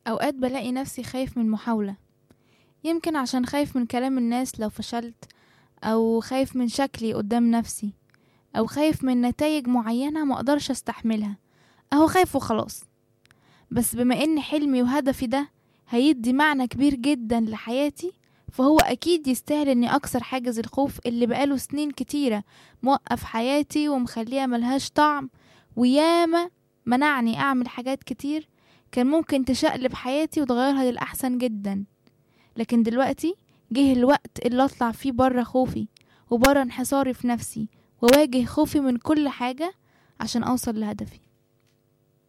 أوقات بلاقي نفسي خايف من محاولة يمكن عشان خايف من كلام الناس لو فشلت أو خايف من شكلي قدام نفسي أو خايف من نتائج معينة مقدرش استحملها أهو خايف وخلاص بس بما إن حلمي وهدفي ده هيدي معنى كبير جدا لحياتي فهو أكيد يستاهل إني أكسر حاجز الخوف اللي بقاله سنين كتيرة موقف حياتي ومخليها ملهاش طعم وياما منعني أعمل حاجات كتير كان ممكن تشقلب حياتي وتغيرها للأحسن جدا لكن دلوقتي جه الوقت اللي أطلع فيه برا خوفي وبرا انحصاري في نفسي وواجه خوفي من كل حاجة عشان أوصل لهدفي